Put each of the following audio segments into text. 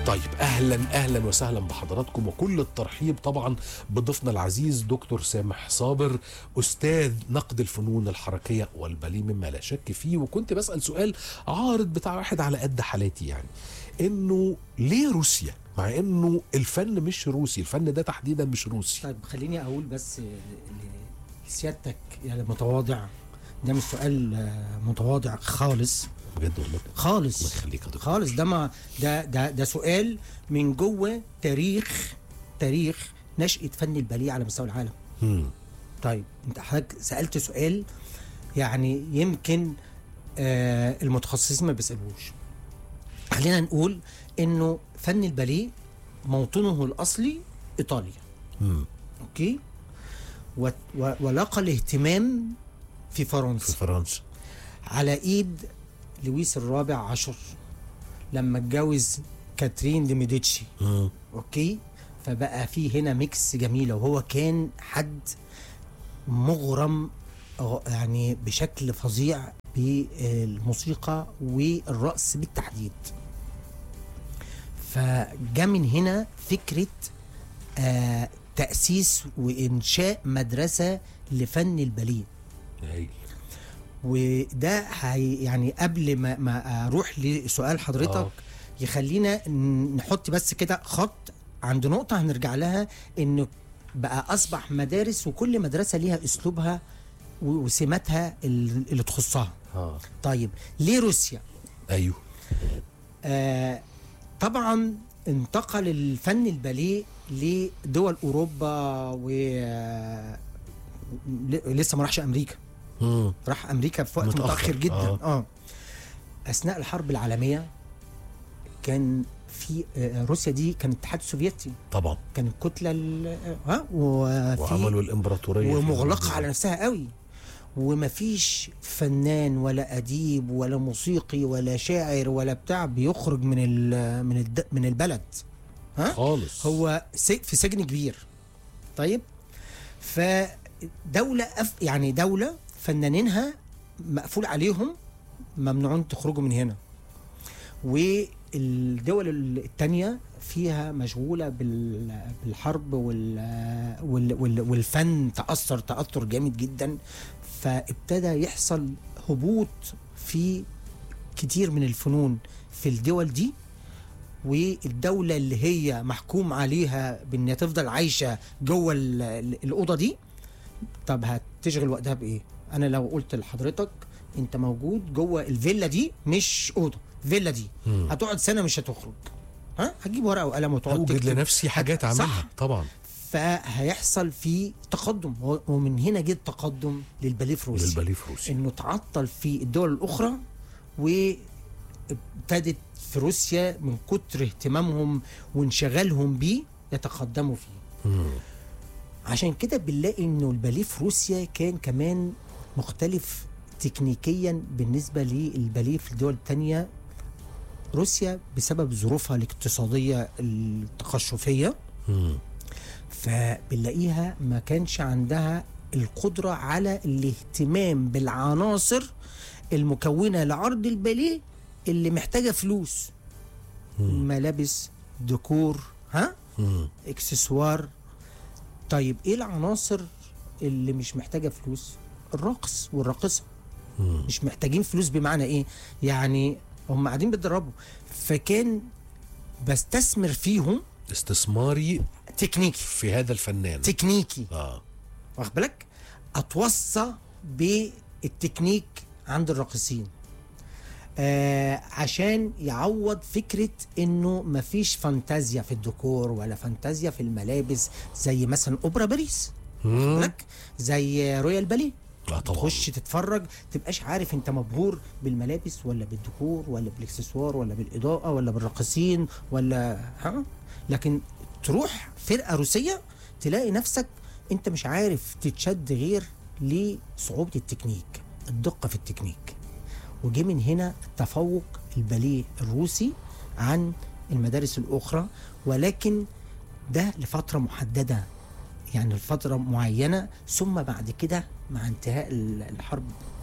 طيب اهلا اهلا وسهلا بحضراتكم وكل الترحيب طبعا بضيفنا العزيز دكتور سامح صابر استاذ نقد الفنون الحركيه والباليه مما لا شك فيه وكنت بسال سؤال عارض بتاع واحد على قد حالاتي يعني انه ليه روسيا مع انه الفن مش روسي الفن ده تحديدا مش روسي طيب خليني اقول بس ل- لسيادتك يعني متواضع ده مش سؤال آه، متواضع خالص بجد والله الله خالص يخليك يا دكتور خالص ده ما ده ده ده سؤال من جوه تاريخ تاريخ نشأة فن الباليه على مستوى العالم مم. طيب انت حضرتك سألت سؤال يعني يمكن آه المتخصصين ما بيسألوش خلينا نقول انه فن الباليه موطنه الاصلي ايطاليا مم. اوكي و- و- ولقى الاهتمام في في فرنسا فرنسا على ايد لويس الرابع عشر لما اتجوز كاترين دي ميديتشي مم. اوكي فبقى في هنا ميكس جميله وهو كان حد مغرم أو يعني بشكل فظيع بالموسيقى والرقص بالتحديد فجاء من هنا فكره آه تاسيس وانشاء مدرسه لفن الباليه هايل وده هي يعني قبل ما ما اروح لسؤال حضرتك آه. يخلينا ن- نحط بس كده خط عند نقطه هنرجع لها انه بقى اصبح مدارس وكل مدرسه ليها اسلوبها و- وسماتها ال- اللي تخصها اه طيب ليه روسيا ايوه آه طبعا انتقل الفن الباليه لدول اوروبا و آه، ل- لسه ما راحش امريكا مم. راح امريكا في وقت متأخر، متاخر, جدا آه. آه. اه اثناء الحرب العالميه كان في آه، روسيا دي كان الاتحاد السوفيتي طبعا كان الكتله ال- ها وفي وعملوا الامبراطوريه ومغلقه على نفسها قوي ومفيش فنان ولا اديب ولا موسيقي ولا شاعر ولا بتاع بيخرج من ال من الد من البلد ها خالص هو س- في سجن كبير طيب فدولة أف يعني دولة فنانينها مقفول عليهم ممنوعون تخرجوا من هنا والدول التانية فيها مشغولة بال- بالحرب وال وال وال والفن تأثر تأثر جامد جدا فابتدى يحصل هبوط في كتير من الفنون في الدول دي والدولة اللي هي محكوم عليها بان تفضل عايشة جوه ال- ال- الأوضة دي طب هتشغل وقتها بإيه؟ أنا لو قلت لحضرتك أنت موجود جوه الفيلا دي مش أوضة فيلا دي مم. هتقعد سنة مش هتخرج ها هتجيب ورقة وقلم وتقعد اوجد تكتب لنفسي حاجات صح. اعملها طبعا فهيحصل في تقدم و- ومن هنا جه التقدم للباليه في روسيا للباليه في روسيا انه تعطل في الدول الاخرى وابتدت في روسيا من كتر اهتمامهم وانشغالهم بيه يتقدموا فيه مم. عشان كده بنلاقي انه الباليه في روسيا كان كمان مختلف تكنيكيا بالنسبة للباليه في الدول التانية روسيا بسبب ظروفها الاقتصادية التقشفية مم. فبنلاقيها ما كانش عندها القدرة على الاهتمام بالعناصر المكونة لعرض الباليه اللي محتاجة فلوس مم. ملابس ديكور ها مم. اكسسوار طيب ايه العناصر اللي مش محتاجة فلوس الرقص والراقصة مم. مش محتاجين فلوس بمعنى ايه يعني هم قاعدين بيتدربوا فكان بستثمر فيهم استثماري تكنيكي في هذا الفنان تكنيكي اه واخد بالك اتوصى بالتكنيك عند الراقصين آه عشان يعوض فكرة انه مفيش فانتازيا في الديكور ولا فانتازيا في الملابس زي مثلا اوبرا باريس مم. لك زي رويال باليه اه طبعا تخش تتفرج تبقاش عارف انت مبهور بالملابس ولا بالديكور ولا بالاكسسوار ولا بالاضاءه ولا بالراقصين ولا ها لكن تروح فرقه روسيه تلاقي نفسك انت مش عارف تتشد غير لصعوبه التكنيك الدقه في التكنيك وجه من هنا تفوق الباليه الروسي عن المدارس الاخرى ولكن ده لفتره محدده يعني لفتره معينه ثم بعد كده مع انتهاء ال- الحرب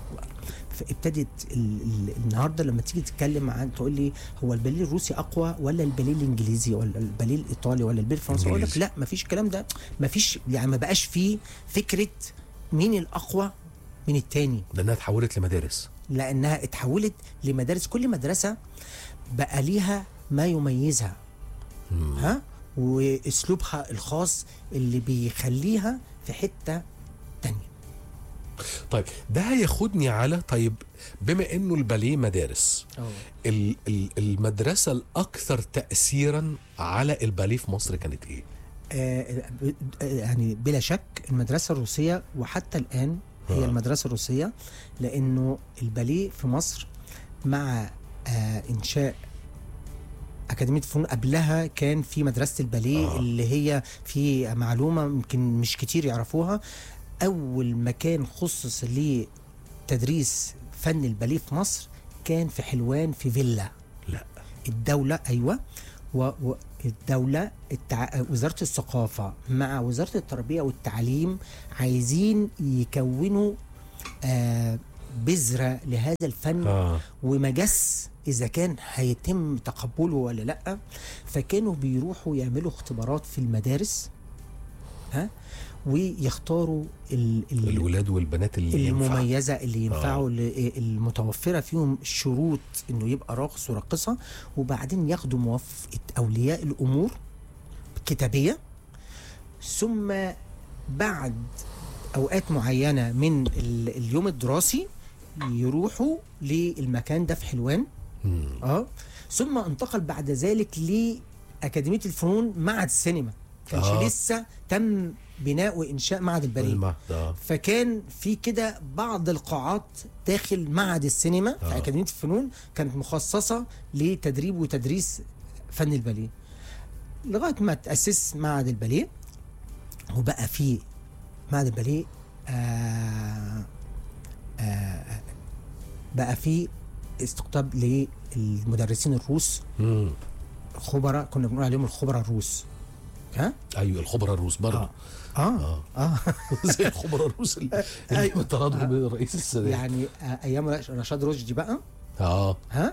فابتدت ال- ال- النهارده لما تيجي تتكلم عن تقول لي هو الباليه الروسي اقوى ولا الباليه الانجليزي ولا الباليه الايطالي ولا الباليه الفرنسي اقول لك إنجليزي. لا مفيش الكلام ده مفيش يعني ما بقاش فيه فكره مين الاقوى من التاني لانها اتحولت لمدارس لانها اتحولت لمدارس كل مدرسه بقى ليها ما يميزها ها واسلوبها الخاص اللي بيخليها في حته تانية طيب ده هياخدني على طيب بما انه الباليه مدارس ال- ال- المدرسه الاكثر تاثيرا على الباليه في مصر كانت ايه؟ آه ب- آه، يعني بلا شك المدرسه الروسيه وحتى الان هي آه. المدرسه الروسيه لانه الباليه في مصر مع آه انشاء أكاديمية الفنون قبلها كان في مدرسة الباليه آه. آه. اللي هي في معلومة يمكن مش كتير يعرفوها أول مكان خصص لتدريس فن الباليه في مصر كان في حلوان في فيلا لا الدولة أيوة والدولة التع... وزارة الثقافة مع وزارة التربية والتعليم عايزين يكونوا آه بذرة لهذا الفن اه ومجس اذا كان هيتم تقبله ولا لا فكانوا بيروحوا يعملوا اختبارات في المدارس ها ويختاروا ال ال الولاد والبنات اللي ينفع. المميزه اللي ينفعوا ل- المتوفره فيهم شروط انه يبقى راقص وراقصه وبعدين ياخدوا موافقه اولياء الامور كتابيه ثم بعد اوقات معينه من ال- اليوم الدراسي يروحوا للمكان ده في حلوان مم. اه ثم انتقل بعد ذلك لاكاديميه الفنون معهد السينما كانش آه. آه. لسه تم بناء وانشاء معهد الباليه المعهد اه فكان في كده بعض القاعات داخل معهد السينما آه. في اكاديميه الفنون كانت مخصصه لتدريب وتدريس فن الباليه لغايه ما تاسس معهد الباليه وبقى في معهد الباليه آه آه بقى في استقطاب للمدرسين الروس مم. خبراء كنا بنقول عليهم الخبراء الروس ها ايوه الخبراء الروس برضه اه اه, آه. زي الخبراء الروس اللي اللي أيوة. طردهم من الرئيس السادات يعني آه ايام رشاد رشدي بقى اه ها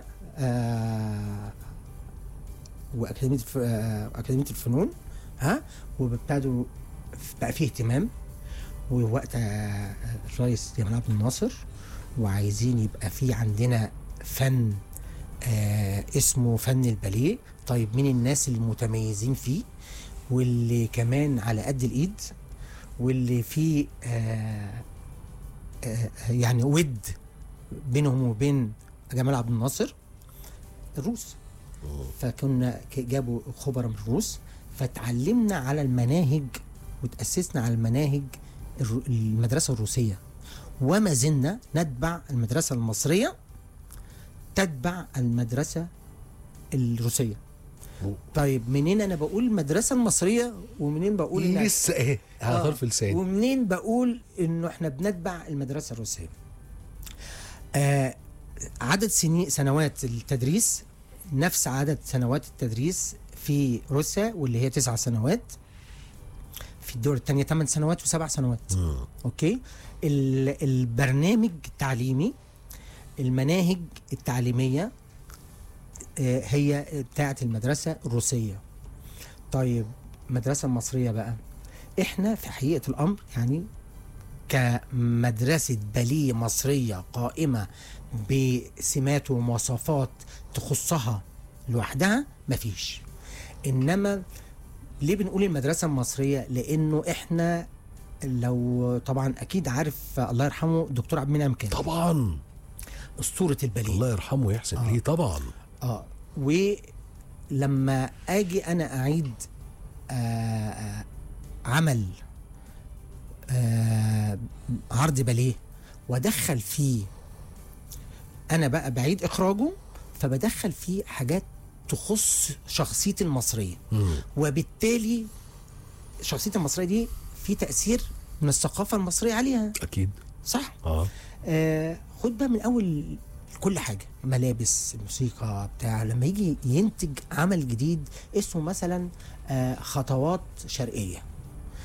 آه واكاديميه الف... آه اكاديميه الفنون ها وابتدوا بقى فيه اهتمام ووقت آه الرئيس جمال عبد الناصر وعايزين يبقى في عندنا فن آه اسمه فن الباليه طيب مين الناس المتميزين فيه واللي كمان على قد الايد واللي فيه آه آه يعني ود بينهم وبين جمال عبد الناصر الروس فكنا ك- جابوا خبراء من الروس فتعلمنا على المناهج وتأسسنا على المناهج الر- المدرسة الروسية وما زلنا نتبع المدرسة المصرية تتبع المدرسة الروسية طيب منين انا بقول المدرسة المصرية ومنين بقول إن- لسه ايه على آه. طرف لساني ومنين بقول انه احنا بنتبع المدرسه الروسيه آه عدد سنين سنوات التدريس نفس عدد سنوات التدريس في روسيا واللي هي تسع سنوات في الدول الثانيه ثمان سنوات وسبع سنوات مم. اوكي ال- البرنامج التعليمي المناهج التعليميه آه، هي بتاعه المدرسه الروسيه طيب المدرسه المصريه بقى احنا في حقيقه الامر يعني كمدرسه باليه مصريه قائمه بسمات ومواصفات تخصها لوحدها مفيش انما ليه بنقول المدرسه المصريه لانه احنا لو طبعا اكيد عارف الله يرحمه الدكتور عبد المنعم كامل طبعا اسطوره الباليه الله يرحمه ويحسن آه. ليه طبعا اه ولما اجي انا اعيد آه آه عمل آه عرض باليه وادخل فيه انا بقى بعيد اخراجه فبدخل فيه حاجات تخص شخصيتي المصريه مم. وبالتالي شخصيتي المصريه دي في تاثير من الثقافه المصريه عليها اكيد صح اه آه خد بقى من اول كل حاجه ملابس الموسيقى بتاع لما يجي ينتج عمل جديد اسمه مثلا آه خطوات شرقيه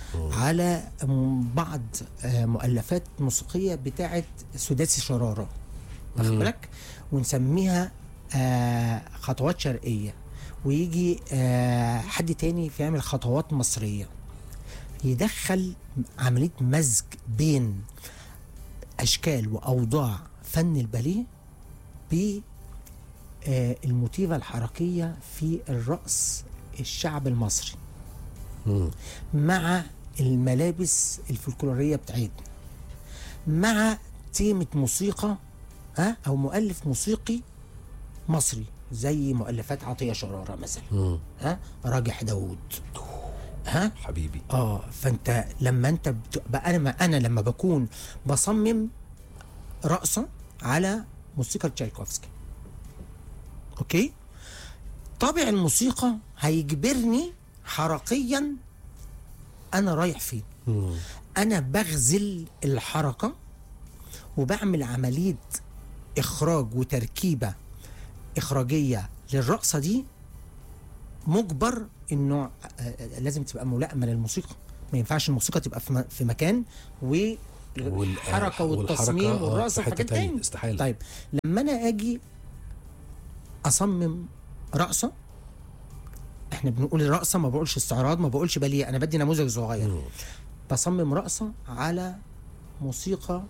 على م- بعض آه، مؤلفات موسيقيه بتاعه سداسي شراره واخد بالك ونسميها آه، خطوات شرقيه ويجي آه، حد تاني يعمل خطوات مصريه يدخل عمليه مزج بين اشكال واوضاع فن الباليه ب آه، الموتيفة الحركية في الرقص الشعب المصري مم. مع الملابس الفلكلورية بتاعتنا مع تيمة موسيقى ها أو مؤلف موسيقي مصري زي مؤلفات عطية شرارة مثلا مم. ها راجح داوود ها حبيبي اه فانت لما انت بت... بقى انا انا لما بكون بصمم رقصه على موسيقى تشايكوفسكي اوكي طابع الموسيقى هيجبرني حركيا انا رايح فين مم. انا بغزل الحركه وبعمل عمليه اخراج وتركيبه اخراجيه للرقصه دي مجبر انه آه، آه، لازم تبقى ملائمه للموسيقى ما ينفعش الموسيقى تبقى في م- في مكان والحركه والتصميم والحركة، آه، والرقص في في حتة مكان تاني، تاني استحالة. طيب لما انا اجي اصمم رقصه احنا بنقول رقصه ما بقولش استعراض ما بقولش باليه انا بدي نموذج صغير مم. بصمم رقصه على موسيقى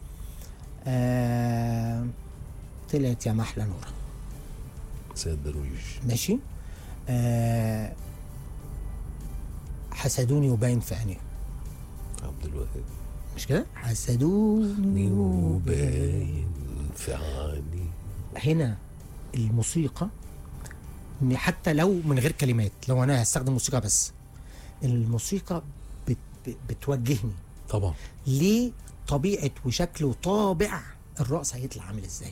آه طلعت يا محلى نورة سيد درويش ماشي آه حسدوني وباين في عينيه عبد الوهاب مش كده حسدوني وباين وباين في عيني هنا الموسيقى إن حتى لو من غير كلمات لو انا هستخدم موسيقى بس الموسيقى بت بت- بتوجهني طبعا لطبيعه وشكل وطابع الرقص هيطلع عامل ازاي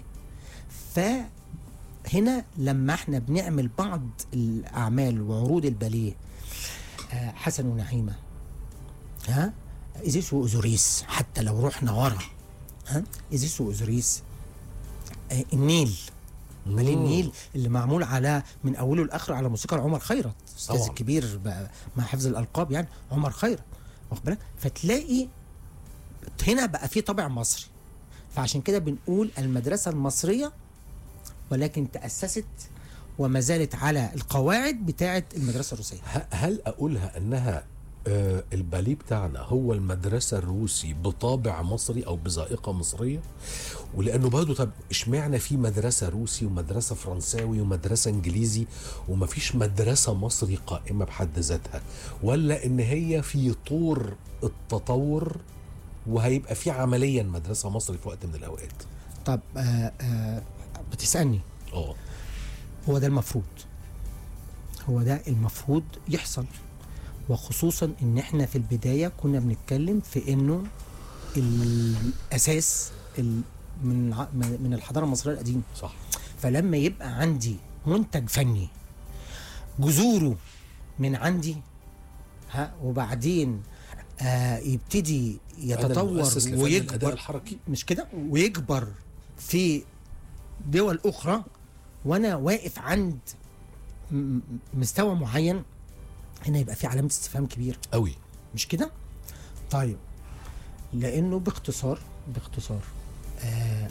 فهنا لما احنا بنعمل بعض الاعمال وعروض الباليه آه، حسن ونعيمه ها ايزيس واوزوريس حتى لو رحنا ورا ها ايزيس واوزوريس آه، النيل باليه النيل اللي معمول على من اوله لاخره على موسيقى عمر خيرت الاستاذ طبعاً. الكبير ب- مع حفظ الالقاب يعني عمر خيرت واخد بالك فتلاقي هنا بقى في طابع مصري فعشان كده بنقول المدرسه المصريه ولكن تاسست وما زالت على القواعد بتاعه المدرسه الروسيه ه- هل اقولها انها آه، الباليه بتاعنا هو المدرسة الروسي بطابع مصري أو بذائقة مصرية ولأنه برضه طب اشمعنى في مدرسة روسي ومدرسة فرنساوي ومدرسة إنجليزي ومفيش مدرسة مصري قائمة بحد ذاتها ولا إن هي في طور التطور وهيبقى في عمليا مدرسة مصري في وقت من الأوقات طب آه آه بتسالني اه هو ده المفروض هو ده المفروض يحصل وخصوصا ان احنا في البدايه كنا بنتكلم في انه الاساس ال- من الع- من الحضاره المصريه القديمه صح فلما يبقى عندي منتج فني جذوره من عندي ها وبعدين آه يبتدي هذا يتطور المؤسس لفن الأداء ويكبر الحركي مش كده ويكبر في دول اخرى وانا واقف عند م- م- مستوى معين هنا يبقى في علامه استفهام كبيره قوي مش كده طيب لانه باختصار باختصار آه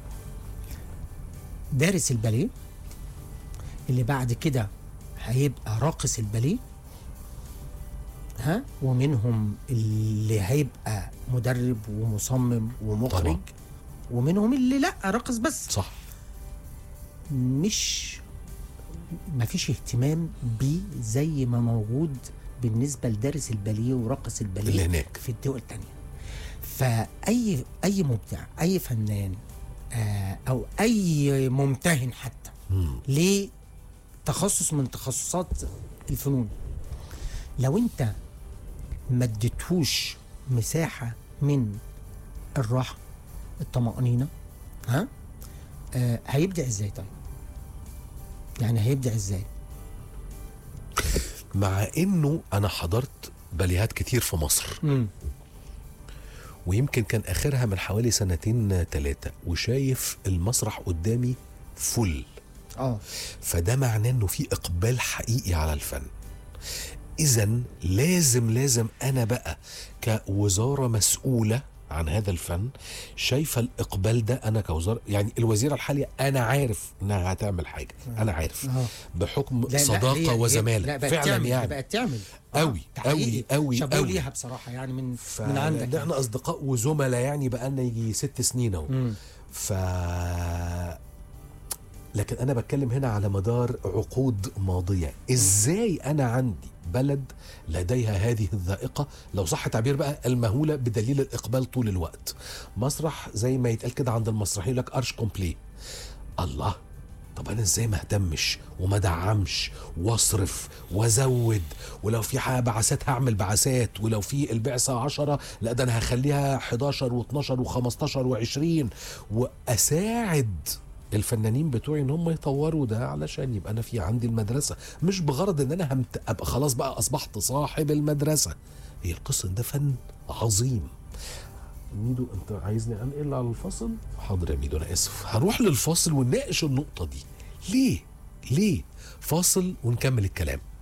دارس الباليه اللي بعد كده هيبقى راقص الباليه ها ومنهم اللي هيبقى مدرب ومصمم ومخرج طبعا. ومنهم اللي لا راقص بس صح مش ما فيش اهتمام بيه زي ما موجود بالنسبه لدارس الباليه وراقص الباليه اللي هناك. في الدول التانية فاي اي مبدع اي فنان آه او اي ممتهن حتى مم. لتخصص من تخصصات الفنون لو انت ما اديتهوش مساحه من الراحه الطمانينه ها آه هيبدع ازاي طيب يعني هيبدع ازاي مع انه انا حضرت باليهات كتير في مصر امم ويمكن كان اخرها من حوالي سنتين ثلاثه وشايف المسرح قدامي فل اه فده معناه انه في اقبال حقيقي على الفن اذا لازم لازم انا بقى كوزاره مسؤوله عن هذا الفن شايفه الاقبال ده انا كوزاره يعني الوزيره الحاليه انا عارف انها هتعمل حاجه انا عارف آه. بحكم لا لا صداقه هي- هي- وزماله لا بقت فعلا تعمل يعني بقت تعمل أوي، ده حقيقي. أوي، أوي، شابوه أوي. ليها بصراحه يعني من ف... من عندك ده احنا اصدقاء وزملاء يعني بقالنا يجي ست سنين اهو مم. ف لكن انا بتكلم هنا على مدار عقود ماضيه ازاي انا عندي بلد لديها هذه الذائقه لو صح التعبير بقى المهوله بدليل الاقبال طول الوقت مسرح زي ما يتقال كده عند المسرحيين لك ارش كومبلي الله طب انا ازاي ما اهتمش وما ادعمش واصرف وازود ولو في حاجه بعثات هعمل بعثات ولو في البعثه 10 لا ده انا هخليها 11 و12 و15 و20 واساعد الفنانين بتوعي ان هم يطوروا ده علشان يبقى انا في عندي المدرسه مش بغرض ان انا همت... ابقى خلاص بقى اصبحت صاحب المدرسه هي القصه إن ده فن عظيم ميدو انت عايزني انقل على الفاصل حاضر يا ميدو انا اسف هروح للفاصل ونناقش النقطه دي ليه ليه فاصل ونكمل الكلام